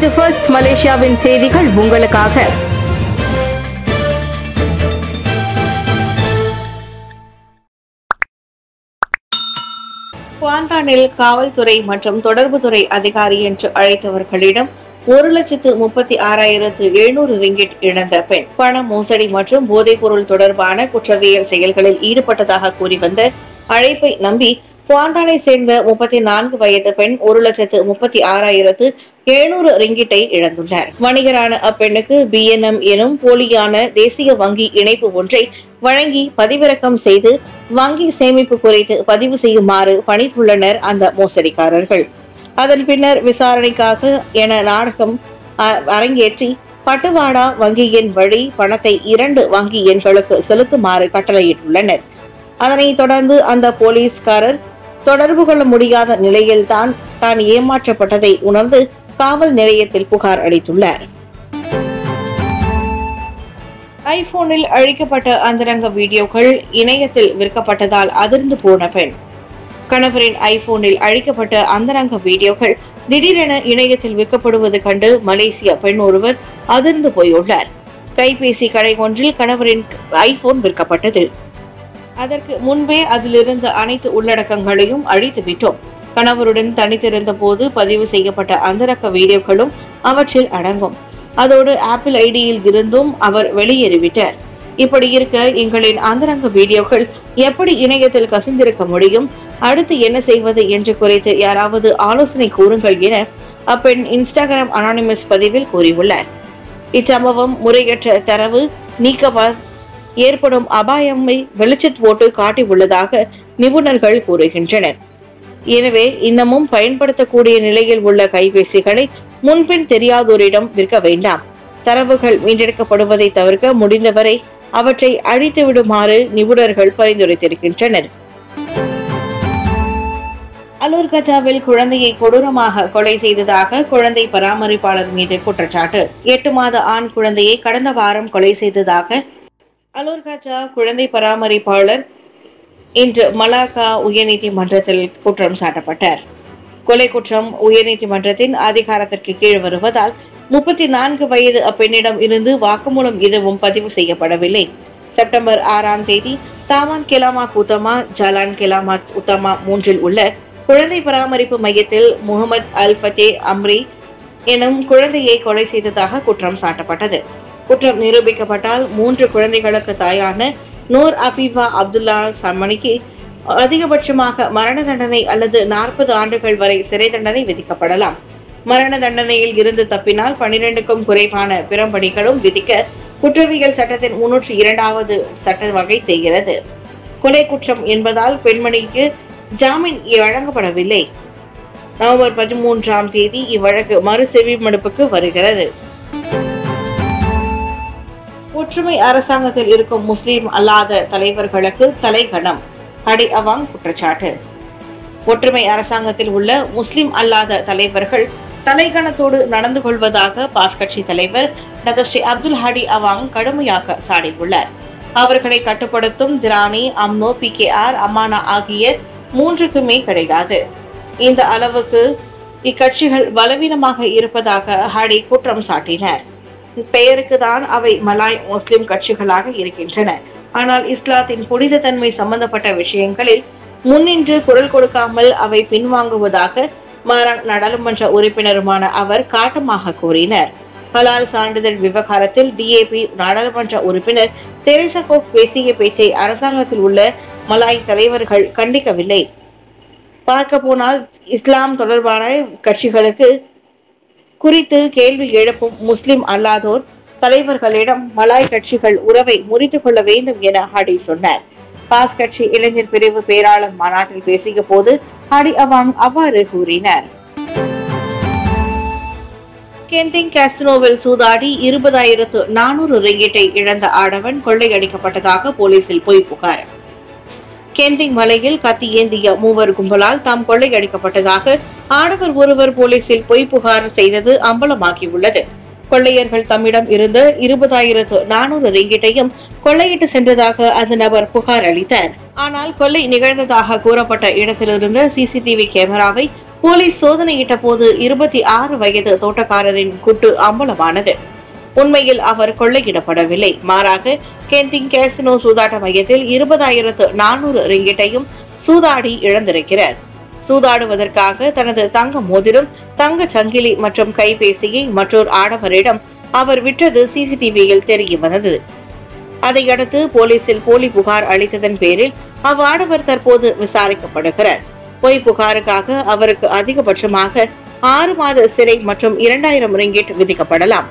இது ஃபர்ஸ்ட் மலேசியாவின் செய்திகள் உங்களுக்காக குவாந்தானில் காவல்துறை மற்றும் தொடர்புத்துறை அதிகாரி என்று அழைத்தவர்களிடம் ஒரு லட்சத்து முப்பத்தி ஆறாயிரத்து எழுநூறு ரிங்கிட் இழந்த பெண் பண மோசடி மற்றும் போதைப் பொருள் தொடர்பான குற்றவியல் செயல்களில் ஈடுபட்டதாக கூறி வந்த அழைப்பை நம்பி குவாந்தானை சேர்ந்த முப்பத்தி நான்கு வயது பெண் ஒரு லட்சத்து முப்பத்தி ஆறாயிரத்து எழுநூறு ரிங்கிட்டை இழந்துள்ளார் வணிகரான அப்பெண்ணுக்கு பிஎன்எம் எனும் போலியான தேசிய வங்கி இணைப்பு ஒன்றை வழங்கி பதிவிறக்கம் செய்து வங்கி சேமிப்பு குறித்து பதிவு செய்யுமாறு பணித்துள்ளனர் அந்த மோசடிக்காரர்கள் அதன் பின்னர் விசாரணைக்காக என நாடகம் அ- அரங்கேற்றி பட்டுவாடா வங்கியின் வழி பணத்தை இரண்டு வங்கி எண்களுக்கு செலுத்துமாறு கட்டளையிட்டுள்ளனர் அதனைத் தொடர்ந்து அந்த போலீஸ்காரர் தொடர்பு கொள்ள முடியாத நிலையில்தான் தான் ஏமாற்றப்பட்டதை உணர்ந்து காவல் நிலையத்தில் புகார் அளித்துள்ளார் ஐபோனில் அழிக்கப்பட்ட அந்தரங்க வீடியோக்கள் இணையத்தில் விற்கப்பட்டதால் அதிர்ந்து போன பெண் கணவரின் ஐபோனில் அழிக்கப்பட்ட அந்தரங்க வீடியோக்கள் திடீரென இணையத்தில் விற்கப்படுவது கண்டு மலேசிய பெண் ஒருவர் அதிர்ந்து போயுள்ளார் கைபேசி கடை ஒன்றில் கணவரின் ஐபோன் விற்கப்பட்டது அதற்கு முன்பே அதிலிருந்த அனைத்து உள்ளடக்கங்களையும் அழித்து விட்டோம் கணவருடன் தனித்திருந்த போது பதிவு செய்யப்பட்ட அந்தரக்க வீடியோக்களும் அவற்றில் அடங்கும் அதோடு ஆப்பிள் ஐடியில் இருந்தும் அவர் வெளியேறிவிட்டார் இப்படி இருக்க எங்களின் அந்தரங்க வீடியோக்கள் எப்படி இணையத்தில் கசிந்திருக்க முடியும் அடுத்து என்ன செய்வது என்று குறித்து யாராவது ஆலோசனை கூறுங்கள் என அப்பெண் இன்ஸ்டாகிராம் அனானிமஸ் பதிவில் கூறியுள்ளார் இச்சம்பவம் முறையற்ற தரவு நீக்கவால் ஏற்படும் அபாயமை வெளிச்சத் போட்டு காட்டியுள்ளதாக நிபுணர்கள் கூறுகின்றனர் எனவே இன்னமும் பயன்படுத்தக்கூடிய நிலையில் உள்ள கைபேசிகளை முன்பின் தெரியாதோரிடம் விற்க வேண்டாம் தரவுகள் மீட்டெடுக்கப்படுவதை தவிர்க்க முடிந்தவரை அவற்றை அழித்து விடுமாறு நிபுணர்கள் பரிந்துரைத்திருக்கின்றனர் அலூர் கஜாவில் குழந்தையை கொடூரமாக கொலை செய்ததாக குழந்தை பராமரிப்பாளர் மீது குற்றச்சாட்டு எட்டு மாத ஆண் குழந்தையை கடந்த வாரம் கொலை செய்ததாக அலூர் கஜா குழந்தை பராமரிப்பாளர் இன்று மலாக்கா உயர்நீதிமன்றத்தில் குற்றம் சாட்டப்பட்டார் கொலை குற்றம் உயர்நீதிமன்றத்தின் அதிகாரத்திற்கு கீழ் வருவதால் முப்பத்தி நான்கு வயது அப்பெண்ணிடம் இருந்து வாக்குமூலம் எதுவும் பதிவு செய்யப்படவில்லை செப்டம்பர் ஆறாம் தேதி தாமான் கெலாமா கூத்தமா ஜலான் கெலாமா உத்தமா மூன்றில் உள்ள குழந்தை பராமரிப்பு மையத்தில் முகமது அல் ஃபத்தே அம்ரி எனும் குழந்தையை கொலை செய்ததாக குற்றம் சாட்டப்பட்டது குற்றம் நிரூபிக்கப்பட்டால் மூன்று குழந்தைகளுக்கு தாயான நூர் அபீபா அப்துல்லா சம்மணிக்கு அதிகபட்சமாக மரண தண்டனை அல்லது நாற்பது ஆண்டுகள் வரை சிறை தண்டனை விதிக்கப்படலாம் மரண தண்டனையில் இருந்து தப்பினால் பனிரெண்டுக்கும் குறைவான பிறம்படிகளும் விதிக்க குற்றவியல் சட்டத்தின் முன்னூற்றி இரண்டாவது சட்ட வகை செய்கிறது கொலை குற்றம் என்பதால் பெண்மணிக்கு ஜாமீன் வழங்கப்படவில்லை நவம்பர் பதிமூன்றாம் தேதி இவ்வழக்கு மறு செவிமடுப்புக்கு வருகிறது ஒற்றுமை அரசாங்கத்தில் இருக்கும் முஸ்லிம் அல்லாத தலைவர்களுக்கு தலைகணம் ஹடி அவாங் குற்றச்சாட்டு ஒற்றுமை அரசாங்கத்தில் உள்ள முஸ்லிம் அல்லாத தலைவர்கள் தலைகணத்தோடு நடந்து கொள்வதாக பாஸ் கட்சி தலைவர் doctor Seri Abdul Hadi Awang கடுமையாக சாடியுள்ளார் அவர்களை கட்டுப்படுத்தும் திரானி UMNO P K R Amanah ஆகிய மூன்றுக்குமே கிடையாது இந்த அளவுக்கு இக்கட்சிகள் பலவீனமாக இருப்பதாக ஹடி குற்றம் சாட்டினார் பெயருக்கு தான் அவை மலாய் முஸ்லிம் கட்சிகளாக இருக்கின்றன ஆனால் இஸ்லாத்தின் புனித தன்மை சம்பந்தப்பட்ட விஷயங்களில் முன்னின்று குரல் கொடுக்காமல் அவை பின்வாங்குவதாக மாறாங் நாடாளுமன்ற உறுப்பினருமான அவர் காட்டமாக கூறினர் ஹலால் சான்றிதழ் விவகாரத்தில் டிஏபி நாடாளுமன்ற உறுப்பினர் தெரேசா கோப் பேசிய பேச்சை அரசாங்கத்தில் உள்ள மலாய் தலைவர்கள் கண்டிக்கவில்லை பார்க்க போனால் இஸ்லாம் தொடர்பான கட்சிகளுக்கு குறித்து கேள்வி எழுப்பும் முஸ்லிம் அல்லாதோர் தலைவர்களிடம் மலாய் கட்சிகள் உறவை முறித்துக் கொள்ள வேண்டும் என ஹடி சொன்னார் பாஸ் கட்சி இளைஞர் பிரிவு பேராளர் மாநாட்டில் பேசிய போது ஹடி அவாங் அவ்வாறு கூறினார் கெந்திங் காஸ்டினோவில் சூதாடி இருபதாயிரத்து நானூறு ரிங்கிட்டை இழந்த ஆடவன் கொள்ளையடிக்கப்பட்டதாக போலீசில் பொய் புகார் கெந்திங் மலையில் கத்தி ஏந்திய மூவர் கும்பலால் தாம் கொள்ளையடிக்கப்பட்டதாக ஆடவர் ஒருவர் போலீசில் பொய் புகார் செய்தது அம்பலமாகியுள்ளது கொள்ளையர்கள் தம்மிடம் இருந்த இருபதாயிரத்து நானூறு ரிங்கிட்டையும் கொள்ளையிட்டு சென்றதாக அந்த நபர் புகார் அளித்தார் ஆனால் கொள்ளை நிகழ்ந்ததாக கூறப்பட்ட இடத்திலிருந்த சிசிடிவி கேமராவை போலீஸ் சோதனையிட்ட போது இருபத்தி ஆறு வயது தோட்டக்காரரின் குட்டு அம்பலமானது உண்மையில் அவர் கொள்ளையிடப்படவில்லை மாறாக கெந்திங் கேசினோ சூதாட்ட மையத்தில் இருபதாயிரத்து நானூறு ரிங்கிட்டையும் சூதாடி இழந்திருக்கிறார் சூதாடுவதற்காக தனது தங்க மோதிரம் தங்க சங்கிலி மற்றும் கைபேசியை மற்றொரு ஆடவரிடம் அவர் விற்றது சிசிடிவியில் தெரிய வந்தது அதையடுத்து போலீசில் போலி புகார் அளித்ததன் பேரில் அவ்வாடவர் தற்போது விசாரிக்கப்படுகிறார் பொய் புகாருக்காக அவருக்கு அதிகபட்சமாக ஆறு மாத சிறை மற்றும் இரண்டாயிரம் ரிங்கிட் விதிக்கப்படலாம்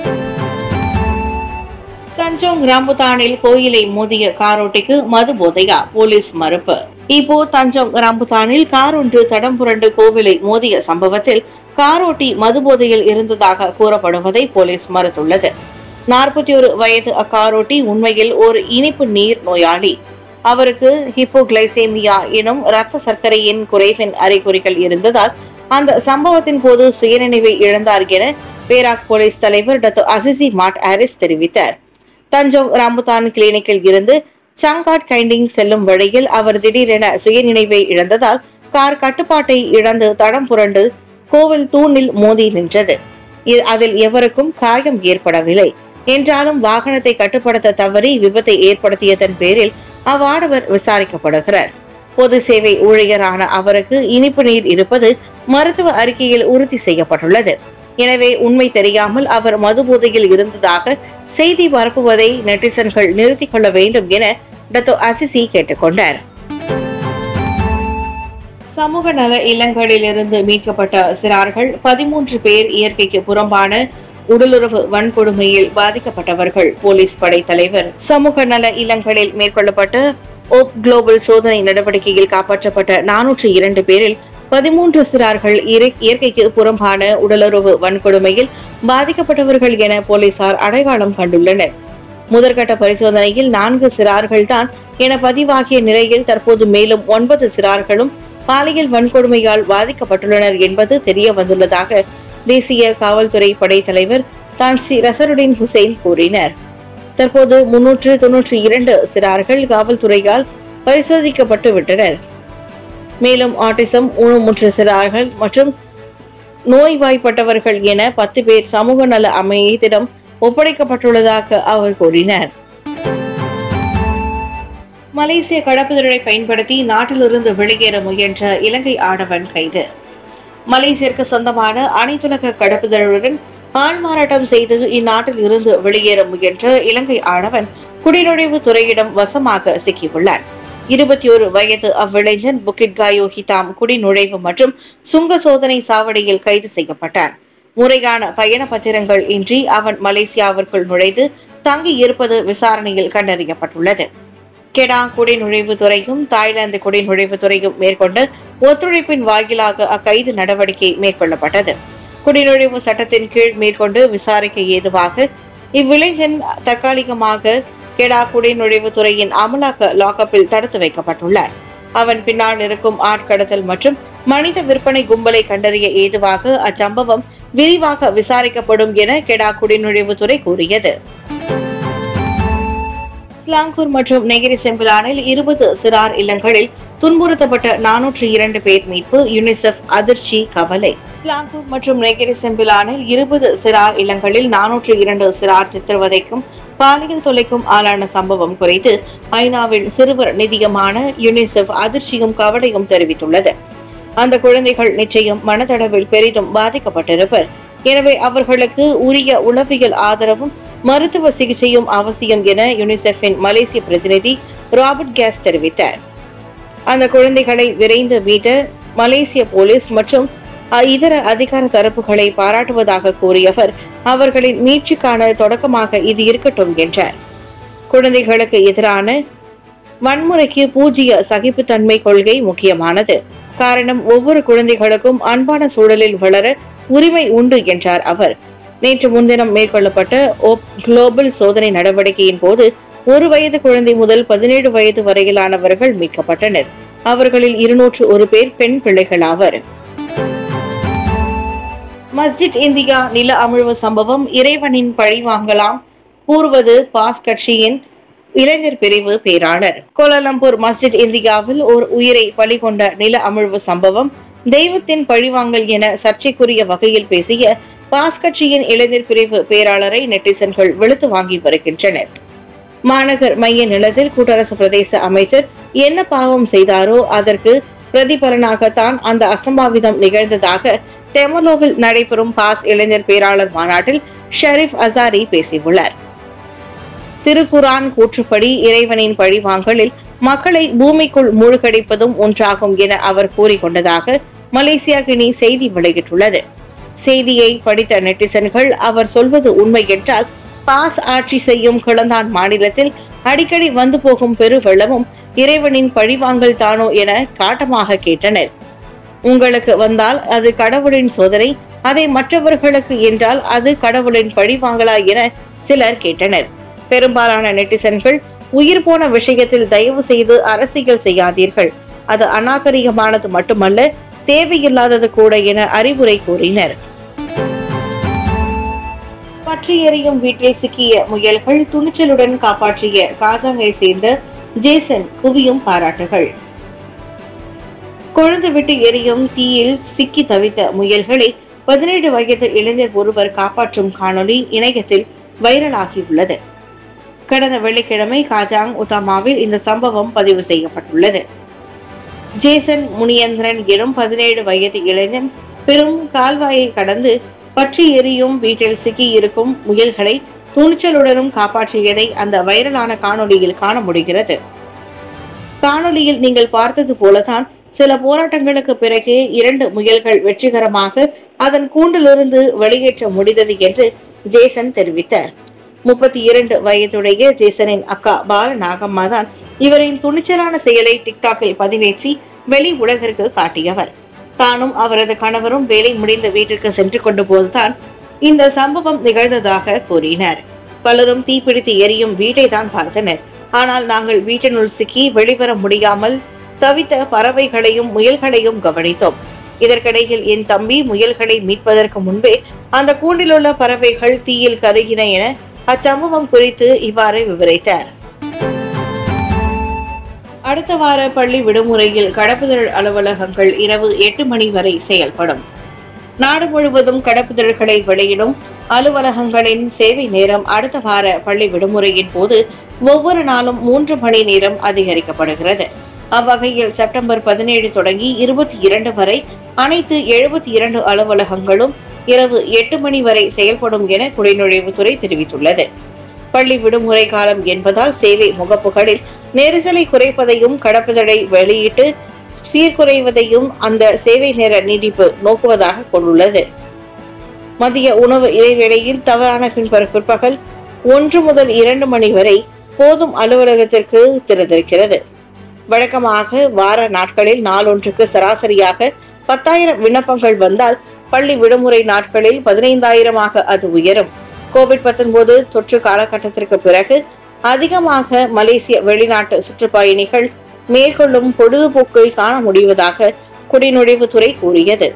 தஞ்சோங் ராம்புத்தானில் கோயிலை மோதிய காரோட்டிக்கு மது போதையா போலீஸ் மறுப்பு இப்போ தஞ்சோங் ராம்புத்தானில் கார் ஒன்று தடம் புரண்டு கோவிலை மோதிய சம்பவத்தில் காரோட்டி மது போதையில் இருந்ததாக கூறப்படுவதை போலீஸ் மறுத்துள்ளது நாற்பத்தி ஒரு வயது அக்காரோட்டி உண்மையில் ஒரு இனிப்பு நீர் நோயாளி அவருக்கு ஹிப்போகிளைசேமியா எனும் இரத்த சர்க்கரையின் குறைவின் அறிகுறிகள் இருந்ததால் அந்த சம்பவத்தின் போது சுயநினைவை இழந்தார் என பேராக் போலீஸ் தலைவர் டாக்டர் அசிசி மாட் ஹாரிஸ் தெரிவித்தார் தஞ்சோங் ராம்புதான் கிளினிக்கில் இருந்து சங்காட் கைண்டிங் செல்லும் வழியில் அவர் திடீரென சுயநினைவை இழந்ததால் கார் கட்டுப்பாட்டை இழந்து தடம் புரண்டு கோவில் தூணில் மோதி நின்றது இ- அதில் எவருக்கும் காயம் ஏற்படவில்லை என்றாலும் வாகனத்தை கட்டுப்படுத்த தவறி விபத்தை ஏற்படுத்தியதன் பேரில் அவ்வாடவர் விசாரிக்கப்படுகிறார் பொது சேவை ஊழியரான அவருக்கு இனிப்பு நீர் இருப்பது மருத்துவ அறிக்கையில் உறுதி செய்யப்பட்டுள்ளது எனவே உண்மை தெரியாமல் அவர் மதுபோதையில் இருந்ததாக செய்தி பரப்புவதை நெட்டிசன்கள் நிறுத்திக் கொள்ள வேண்டும் என டத்தோ அசிசி கேட்டுக்கொண்டார் சமூக நல இல்லங்களிலிருந்து மீட்கப்பட்ட சிறார்கள் பதிமூன்று பேர் இயற்கைக்கு புறம்பான உடலுறவு வன்கொடுமையில் பாதிக்கப்பட்டவர்கள் போலீஸ் படை தலைவர் சமூக நல இல்லங்களில் மேற்கொள்ளப்பட்ட ஓப் குளோபல் சோதனை நடவடிக்கையில் காப்பாற்றப்பட்ட நானூற்று இரண்டு பேரில் பதிமூன்று சிறார்கள் இறை- இயற்கைக்கு புறம்பான உடலுறவு வன்கொடுமையில் பாதிக்கப்பட்டவர்கள் என போலீசார் அடையாளம் கண்டுள்ளனர் முதற்கட்ட பரிசோதனையில் நான்கு சிறார்கள் தான் என பதிவாகிய நிலையில் தற்போது மேலும் ஒன்பது சிறார்களும் பாலியல் வன்கொடுமையால் பாதிக்கப்பட்டுள்ளனர் என்பது தெரிய வந்துள்ளதாக தேசிய காவல்துறை படை தலைவர் தான்சி ரசருடின் ஹுசைன் கூறினர் தற்போது முன்னூற்று தொன்னூற்றி இரண்டு சிறார்கள் காவல்துறையால் பரிசோதிக்கப்பட்டு விட்டனர் மேலும் ஆட்டிசம் ஊனமுற்ற சிறார்கள் மற்றும் நோய்வாய்ப்பட்டவர்கள் என பத்து பேர் சமூக நல அமையத்திடம் ஒப்படைக்கப்பட்டுள்ளதாக அவர் கூறினார் மலேசிய கடப்புதலை பயன்படுத்தி நாட்டிலிருந்து வெளியேற முயன்ற இலங்கை ஆடவன் கைது மலேசியருக்கு சொந்தமான அனைத்துலக கடப்புதலுடன் ஆள்மாறாட்டம் செய்து இந்நாட்டில் இருந்து வெளியேற முயன்ற இலங்கை ஆடவன் குடிநுழைவு துறையிடம் வசமாக சிக்கியுள்ளார் இருபத்தி ஒரு வயது அவ்விளைஞன் புக்கிட் காயோ ஹிதாம் குடிநுழைவு மற்றும் சுங்க சோதனை சாவடியில் கைது செய்யப்பட்டான் முறையான பயண பத்திரங்கள் இன்றி அவன் மலேசியாவிற்குள் நுழைந்து தங்கி இருப்பது விசாரணையில் கண்டறியப்பட்டுள்ளது கெடா குடிநுழைவு துறையும் தாய்லாந்து குடிநுழைவு துறையும் மேற்கொண்ட ஒத்துழைப்பின் வாயிலாக அக்கைது நடவடிக்கை மேற்கொள்ளப்பட்டது குடிநுழைவு சட்டத்தின் கீழ் மேற்கொண்டு விசாரிக்க ஏதுவாக இவ்விளைஞன் தற்காலிகமாக கெடா குடிநுழைவு துறையின் அமலாக்க லாக்கப்பில் தடுத்து வைக்கப்பட்டுள்ளார் அவன் பின்னால் இருக்கும் ஆட்கடத்தல் மற்றும் மனித விற்பனை கும்பலை கண்டறிய ஏதுவாக அச்சம்பவம் விரிவாக விசாரிக்கப்படும் என கெடா குடிநுழைவுத்துறை கூறியது ஸ்லாங்கூர் மற்றும் நெகிரி செம்பிலானில் இருபது சிறார் இல்லங்களில் துன்புறுத்தப்பட்ட நானூற்று இரண்டு பேர் மீட்பு யுனிசெஃப் அதிர்ச்சி கவலை ஸ்லாங்கூர் மற்றும் நெகிரி செம்பிலானில் இருபது சிறார் இல்லங்களில் நானூற்று இரண்டு சிறார் சித்திரவதைக்கும் பாலியல் தொல்லைக்கும் ஆளான சம்பவம் குறித்து ஐநாவின் சிறுவர் நிதியமான யுனிசெஃப் அதிர்ச்சியும் கவலையும் தெரிவித்துள்ளது அந்த குழந்தைகள் நிச்சயம் மனதளவில் பெரிதும் பாதிக்கப்பட்டிருப்பர் எனவே அவர்களுக்கு உரிய உளவியல் ஆதரவும் மருத்துவ சிகிச்சையும் அவசியம் என யுனிசெஃபின் மலேசிய பிரதிநிதி ராபர்ட் கேஸ் தெரிவித்தார் அந்த குழந்தைகளை விரைந்து மீட்ட மலேசிய போலீஸ் மற்றும் அ- இதர அதிகார தரப்புகளை பாராட்டுவதாக கூறியவர் அவர்களின் மீட்சிக்கான தொடக்கமாக இது இருக்கட்டும் என்றார் குழந்தைகளுக்கு எதிரான வன்முறைக்கு பூஜ்ய சகிப்புத்தன்மை கொள்கை முக்கியமானது காரணம் ஒவ்வொரு குழந்தைகளுக்கும் அன்பான சூழலில் வளர உரிமை உண்டு என்றார் அவர் நேற்று முன்தினம் மேற்கொள்ளப்பட்ட ஓப் குளோபல் சோதனை நடவடிக்கையின் போது ஒரு வயது குழந்தை முதல் பதினேழு வயது வரையிலானவர்கள் மீட்கப்பட்டனர் அவர்களில் இருநூற்று ஒரு பேர் பெண் பிள்ளைகள் ஆவர் மஸ்ஜித் இந்தியா நில அமிழ்வு சம்பவம் இறைவனின் பழி வாங்கலாம் கூறுவது பாஸ் கட்சியின் இளைஞர் பிரிவு பேராளர் கோலாலம்பூர் மஸ்ஜித் இந்தியாவில் ஒரு உயிரை பலி கொண்ட நில அமிழ்வு சம்பவம் தெய்வத்தின் பழிவாங்கல் என சர்ச்சைக்குரிய வகையில் பேசிய பாஸ் கட்சியின் இளைஞர் பிரிவு பேராளரை நெட்டிசன்கள் வெளுத்து வாங்கி வருகின்றனர் மாநகர் மைய நிலத்தில் கூட்டரசு பிரதேச அமைச்சர் என்ன பாவம் செய்தாரோ அதற்கு பிரதிபலனாகத்தான் அந்த அசம்பாவிதம் நிகழ்ந்ததாக தெமலோவில் நடைபெறும் பாஸ் இளைஞர் பேராளர் மாநாட்டில் ஷரீப் அசாரி பேசியுள்ளார் திருக்குரான் கூற்றுப்படி இறைவனின் பழிவாங்கலில் மக்களை பூமிக்குள் மூழ்கடிப்பதும் ஒன்றாகும் என அவர் கூறிக்கொண்டதாக மலேசியா கினி செய்தி வெளியிட்டுள்ளது செய்தியை படித்த நெட்டிசன்கள் அவர் சொல்வது உண்மை என்றால் பாஸ் ஆட்சி செய்யும் கிளந்தான் மாநிலத்தில் அடிக்கடி வந்து போகும் பெருவெள்ளமும் இறைவனின் பழிவாங்கல் தானோ என காட்டமாக கேட்டனர் உங்களுக்கு வந்தால் அது கடவுளின் சோதனை அதை மற்றவர்களுக்கு என்றால் அது கடவுளின் பழிவாங்கலா என சிலர் கேட்டனர் பெரும்பாலான நெட்டிசன்கள் உயிர் போன விஷயத்தில் தயவு செய்து அரசியல் செய்யாதீர்கள் அது அநாகரிகமானது மட்டுமல்ல தேவையில்லாதது கூட என அறிவுரை கூறினர் பற்றி எரியும் வீட்டில் சிக்கிய முயல்கள் துணிச்சலுடன் காப்பாற்றிய காஜாங்கை சேர்ந்த ஜேசன் குவியும் பாராட்டுகள் கொழுந்து விட்டு எரியும் தீயில் சிக்கி தவித்த முயல்களை பதினேழு வயது இளைஞர் ஒருவர் காப்பாற்றும் காணொளி இணையத்தில் வைரலாகியுள்ளது கடந்த வெள்ளிக்கிழமை காஜாங் உத்தாமாவில் இந்த சம்பவம் பதிவு செய்யப்பட்டுள்ளது ஜேசன் முனியந்திரன் எனும் பதினேழு வயது இளைஞன் பெரும் கால்வாயை கடந்து பற்றி எரியும் வீட்டில் சிக்கி இருக்கும் முயல்களை துணிச்சலுடனும் காப்பாற்றியதை அந்த வைரலான காணொளியில் காண முடிகிறது காணொளியில் நீங்கள் பார்த்தது போலதான் சில போராட்டங்களுக்கு பிறகு இரண்டு முயல்கள் வெற்றிகரமாக அதன் கூண்டிலிருந்து வெளியேற்ற முடிந்தது என்று ஜேசன் தெரிவித்தார் முப்பத்தி இரண்டு வயதுடைய ஜேசனின் அக்கா பால நாகம்மா தான் இவரின் துணிச்சலான செயலை டிக்டாக்கில் பதிவேற்றி வெளி உலகிற்கு காட்டியவர் தானும் அவரது கணவரும் வேலை முடிந்த வீட்டிற்கு சென்று கொண்ட போதுதான் இந்த சம்பவம் நிகழ்ந்ததாக கூறினார் பலரும் தீப்பிடித்து எரியும் வீட்டை தான் பார்த்தனர் ஆனால் நாங்கள் வீட்டினுள் சிக்கி வெளிவர முடியாமல் தவித்த பறவைகளையும் முயல்களையும் கவனித்தோம் இதற்கிடையில் என் தம்பி முயல்களை மீட்பதற்கு முன்பே அந்த கூண்டிலுள்ள பறவைகள் தீயில் கருகின என அச்சம்பவம் குறித்து இவ்வாறு விவரித்தார் அடுத்த வார பள்ளி விடுமுறையில் கடப்புதழ் அலுவலகங்கள் இரவு எட்டு மணி வரை செயல்படும் நாடு முழுவதும் கடப்புதழ்களை வெளியிடும் அலுவலகங்களின் சேவை நேரம் அடுத்த வார பள்ளி விடுமுறையின் போது ஒவ்வொரு நாளும் மூன்று மணி நேரம் அதிகரிக்கப்படுகிறது அவ்வகையில் செப்டம்பர் பதினேழு தொடங்கி இருபத்தி இரண்டு வரை அனைத்து எழுபத்தி இரண்டு அலுவலகங்களும் இரவு எட்டு மணி வரை செயல்படும் என குடிநுழைவுத்துறை தெரிவித்துள்ளது பள்ளி விடுமுறை காலம் என்பதால் சேவை முகப்புகளில் நெரிசலை குறைப்பதையும் கடப்புதலை வெளியிட்டு சீர்குறைவதையும் அந்த சேவை நேர நீடிப்பு நோக்குவதாக கொண்டுள்ளது மதிய உணவு இடைவேளையில் தவறான பின்பர் பிற்பகல் ஒன்று முதல் இரண்டு மணி வரை போதும் அலுவலகத்திற்கு திறந்திருக்கிறது வழக்கமாக வார நாட்களில் நாளொன்றுக்கு சராசரியாக பத்தாயிரம் விண்ணப்பங்கள் வந்தால் பள்ளி விடுமுறை நாட்களில் பதினைந்தாயிரமாக அது உயரும் கோவிட் பத்தொன்பது தொற்று காலகட்டத்திற்கு பிறகு அதிகமாக மலேசிய வெளிநாட்டு சுற்றுப்பயணிகள் மேற்கொள்ளும் பொழுதுபோக்கை காண முடிவதாக குடிநுழைவுத்துறை கூறியது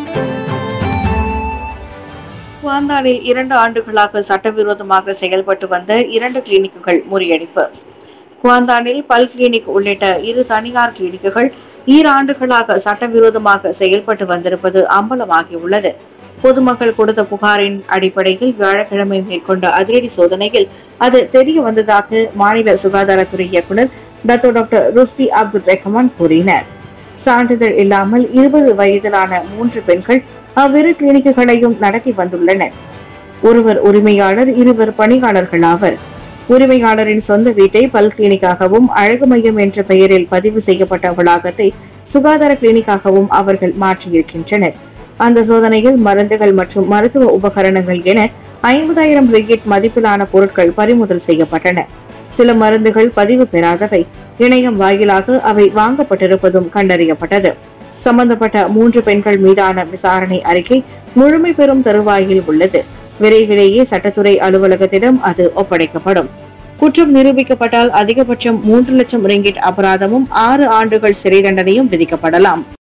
குவாந்தானில் இரண்டு ஆண்டுகளாக சட்டவிரோதமாக செயல்பட்டு வந்த இரண்டு கிளினிக்குகள் முறியடிப்பு குவாந்தானில் பல் கிளினிக் உள்ளிட்ட இரு தனியார் கிளினிக்குகள் ஈராண்டுகளாக சட்டவிரோதமாக செயல்பட்டு வந்திருப்பது அம்பலமாகியுள்ளது பொதுமக்கள் கொடுத்த புகாரின் அடிப்படையில் வியாழக்கிழமை மேற்கொண்ட அதிரடி சோதனையில் அது தெரிய வந்ததாக மாநில சுகாதாரத்துறை இயக்குநர் Datuk doctor Rusdi Abdul Rahman கூறினார் சான்றிதழ் இல்லாமல் இருபது வயதிலான மூன்று பெண்கள் அவ்விரு கிளினிக்குகளையும் நடத்தி வந்துள்ளனர் ஒருவர் உரிமையாளர் இருவர் பணியாளர்கள் ஆவர் உரிமையாளரின் சொந்த வீட்டை பல் கிளினிக்காகவும் அழகு மையம் என்ற பெயரில் பதிவு செய்யப்பட்ட வளாகத்தை சுகாதார கிளினிக்காகவும் அவர்கள் மாற்றியிருக்கின்றனர் அந்த சோதனையில் மருந்துகள் மற்றும் மருத்துவ உபகரணங்கள் என ஐம்பதாயிரம் ரிங்கிட் மதிப்பிலான பொருட்கள் பறிமுதல் செய்யப்பட்டன சில மருந்துகள் பதிவு பெறாதவை இணையம் வாயிலாக அவை வாங்கப்பட்டிருப்பதும் கண்டறியப்பட்டது சம்பந்தப்பட்ட மூன்று பெண்கள் மீதான விசாரணை அறிக்கை முழுமை பெறும் தருவாயில் உள்ளது விரைவிலேயே சட்டத்துறை அலுவலகத்திடம் அது ஒப்படைக்கப்படும் குற்றம் நிரூபிக்கப்பட்டால் அதிகபட்சம் மூன்று லட்சம் ரிங்கிட் அபராதமும் ஆறு ஆண்டுகள் சிறை தண்டனையும் விதிக்கப்படலாம்